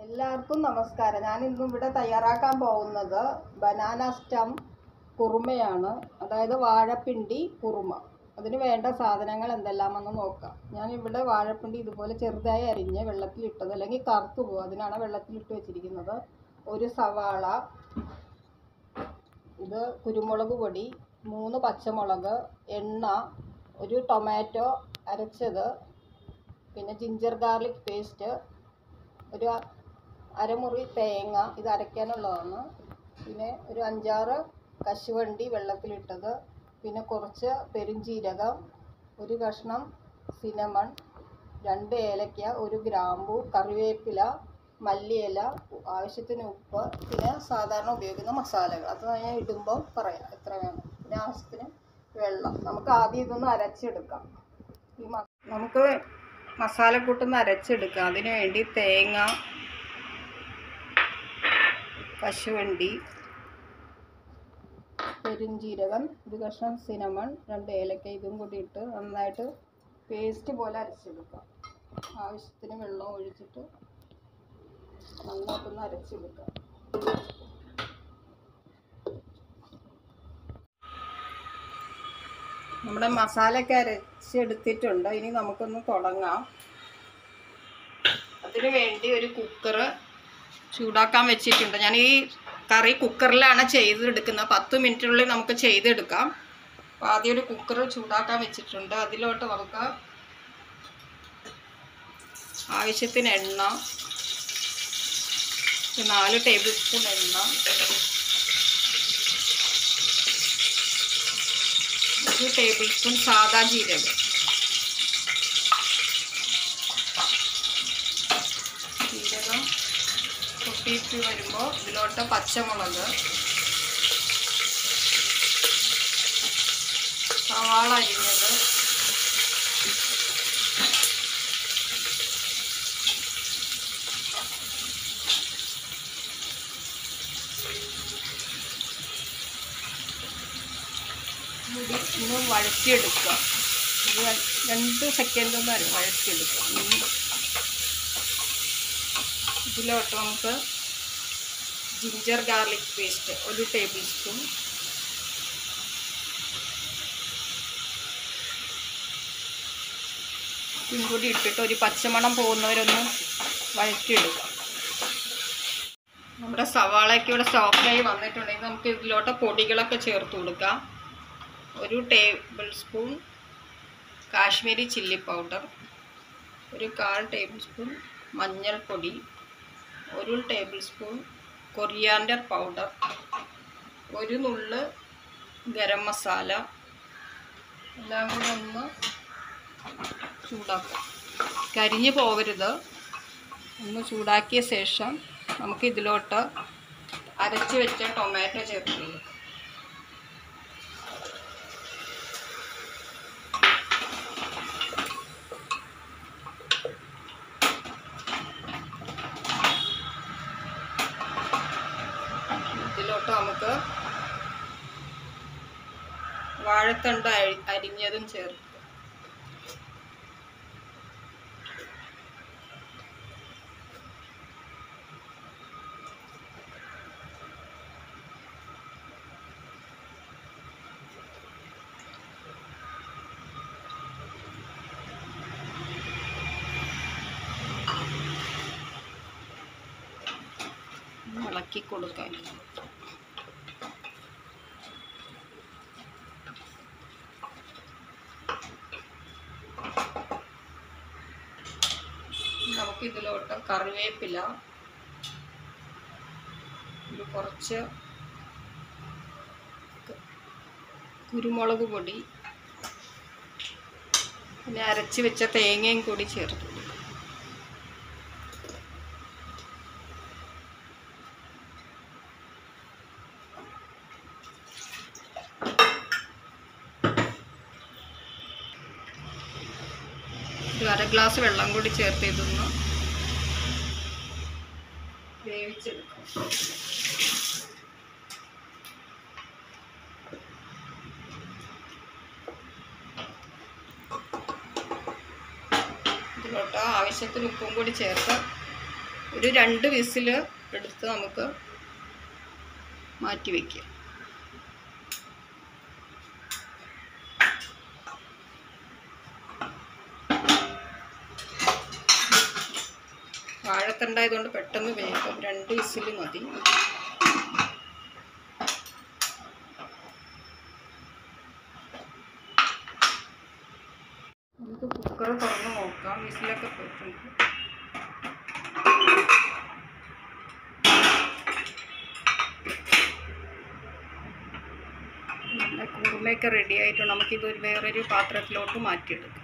എല്ലാവർക്കും നമസ്കാരം ഞാൻ ഇന്നും ഇവിടെ തയ്യാറാക്കാൻ പോകുന്നത് ബനാന സ്റ്റം കുറുമയാണ് അതായത് വാഴപ്പിണ്ടി കുറുമ അതിന് വേണ്ട സാധനങ്ങൾ എന്തെല്ലാമെന്ന് നോക്കാം ഞാൻ ഇവിടെ വാഴപ്പിണ്ടി ഇതുപോലെ ചെറുതായി അരിഞ്ഞ് വെള്ളത്തിലിട്ടത് അല്ലെങ്കിൽ കറുത്തു പോകും അതിനാണ് വെള്ളത്തിലിട്ട് വെച്ചിരിക്കുന്നത് ഒരു സവാള ഇത് കുരുമുളക് പൊടി മൂന്ന് പച്ചമുളക് എണ്ണ ഒരു ടൊമാറ്റോ അരച്ചത് പിന്നെ ജിഞ്ചർ ഗാർലിക് പേസ്റ്റ് ഒരു അരമുറി തേങ്ങ ഇത് അരയ്ക്കാനുള്ളതാണ് പിന്നെ ഒരു അഞ്ചാറ് കശുവണ്ടി വെള്ളത്തിലിട്ടത് പിന്നെ കുറച്ച് പെരുംജീരകം ഒരു കഷ്ണം സിനമൺ രണ്ട് ഏലക്ക ഒരു ഗ്രാമ്പു കറിവേപ്പില മല്ലിയില ആവശ്യത്തിന് ഉപ്പ് പിന്നെ സാധാരണ ഉപയോഗിക്കുന്ന മസാലകൾ അത് ഞാൻ ഇടുമ്പോൾ പറയാം എത്ര വേണം പിന്നെ ആവശ്യത്തിന് വെള്ളം നമുക്ക് ആദ്യം ഇതൊന്ന് അരച്ചെടുക്കാം ഈ മ നമുക്ക് മസാലക്കൂട്ടൊന്ന് അരച്ചെടുക്കാം അതിന് വേണ്ടി തേങ്ങ കശുവണ്ടി പെരുംജീരകം ഒരു കഷ്ണം സിനമൺ രണ്ട് ഏലക്ക ഇതും കൂടി ഇട്ട് നന്നായിട്ട് പേസ്റ്റ് പോലെ അരച്ചെടുക്കാം ആവശ്യത്തിന് വെള്ളം ഒഴിച്ചിട്ട് നന്നായിട്ടൊന്ന് അരച്ചെടുക്കാം നമ്മുടെ മസാലയൊക്കെ അരച്ചെടുത്തിട്ടുണ്ട് ഇനി നമുക്കൊന്ന് തുടങ്ങാം അതിനു വേണ്ടി ഒരു കുക്കർ ചൂടാക്കാൻ വെച്ചിട്ടുണ്ട് ഞാൻ ഈ കറി കുക്കറിലാണ് ചെയ്തെടുക്കുന്നത് പത്ത് മിനിറ്റിനുള്ളിൽ നമുക്ക് ചെയ്തെടുക്കാം അപ്പോൾ ആദ്യം ഒരു കുക്കർ ചൂടാക്കാൻ വെച്ചിട്ടുണ്ട് അതിലോട്ട് നമുക്ക് ആവശ്യത്തിന് എണ്ണ ഒരു നാല് ടേബിൾ സ്പൂൺ എണ്ണ ഒരു ടേബിൾ സ്പൂൺ സാദാ ജീരകം ജീരകം പൊട്ടിയിട്ട് വരുമ്പോൾ ഇതിലോട്ട് പച്ചമുളക് സവാള അരിഞ്ഞത് കൂടി ഒന്ന് വഴറ്റിയെടുക്കുക ഇത് രണ്ട് സെക്കൻഡ് ഒന്ന് അര- വഴറ്റിയെടുക്കുക ഉം. ഇതിലോട്ട് നമുക്ക് ജിഞ്ചർ ഗാർലിക് പേസ്റ്റ് ഒരു ടേബിൾ സ്പൂൺ ഇതും കൂടി ഇട്ടിട്ട് ഒരു പച്ചമണം പോകുന്നവരൊന്ന് വഴറ്റിയെടുക്കാം നമ്മുടെ സവാളയൊക്കെ ഇവിടെ സോഫ്റ്റായി വന്നിട്ടുണ്ടെങ്കിൽ നമുക്ക് ഇതിലോട്ട് പൊടികളൊക്കെ ചേർത്ത് കൊടുക്കാം ഒരു tablespoon Kashmiri chilli powder ഒരു കാൽ ടേബിൾ സ്പൂൺ മഞ്ഞൾപ്പൊടി ഒരു ടേബിൾ സ്പൂൺ കൊറിയാൻഡർ പൗഡർ ഒരു നുള്ള് ഗരം മസാല എല്ലാം കൂടെ ഒന്ന് ചൂടാക്കാം കരിഞ്ഞു പോകരുത് ഒന്ന് ചൂടാക്കിയ ശേഷം നമുക്ക് ഇതിലോട്ട് അരച്ച് വെച്ച ടൊമാറ്റോ ചേർത്ത് കൊടുക്കാം ഇതിലോട്ട് നമുക്ക് വാഴത്തണ്ട് അരി അരിഞ്ഞതും ചേർത്ത് ഇളക്കി കൊടുക്കാൻ നമുക്ക് ഇതിലോട്ട് കറിവേപ്പില ഒരു കുറച്ച് ക- കുരുമുളക് പൊടി പിന്നെ അരച്ച് വെച്ച തേങ്ങയും കൂടി ചേർത്ത് കൊടുക്കും ഒരു അര ഗ്ലാസ് വെള്ളം കൂടി ചേർത്ത് ഇതൊന്ന് വേവിച്ചെടുക്കാം ഇതിലോട്ട് ആവശ്യത്തിന് ഉപ്പും കൂടി ചേർത്ത് ഒരു രണ്ട് വിസിൽ എടുത്ത് നമുക്ക് മാറ്റി വയ്ക്കാം വാഴത്തണ്ടായതുകൊണ്ട് പെട്ടെന്ന് വേഗം രണ്ട് വിസിൽ മതി നമുക്ക് കുക്കർ തുറന്ന് നോക്കാം വിസിലൊക്കെ പോയിട്ടുണ്ട് നല്ല കുറുമയൊക്കെ റെഡി ആയിട്ടുണ്ട് നമുക്കിത് ഒരു വേറൊരു പാത്രത്തിലോട്ട് മാറ്റിയെടുക്കാം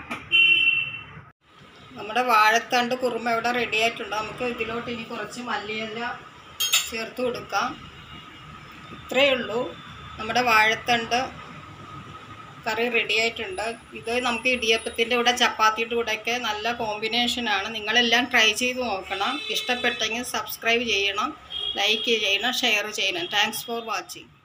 നമ്മുടെ വാഴത്തണ്ട് കുറുമ ഇവിടെ റെഡി ആയിട്ടുണ്ട് നമുക്ക് ഇതിലോട്ട് ഇനി കുറച്ച് മല്ലിയില ചേർത്ത് കൊടുക്കാം ഇത്രയേ ഉള്ളൂ നമ്മുടെ വാഴത്തണ്ട് കറി റെഡി ആയിട്ടുണ്ട് ഇത് നമുക്ക് ഇടിയപ്പത്തിൻ്റെ കൂടെ ചപ്പാത്തിയുടെ കൂടെയൊക്കെ നല്ല കോമ്പിനേഷനാണ് നിങ്ങളെല്ലാം ട്രൈ ചെയ്ത് നോക്കണം ഇഷ്ടപ്പെട്ടെങ്കിൽ സബ്സ്ക്രൈബ് ചെയ്യണം ലൈക്ക് ചെയ്യണം ഷെയർ ചെയ്യണം താങ്ക്സ് ഫോർ വാച്ചിങ്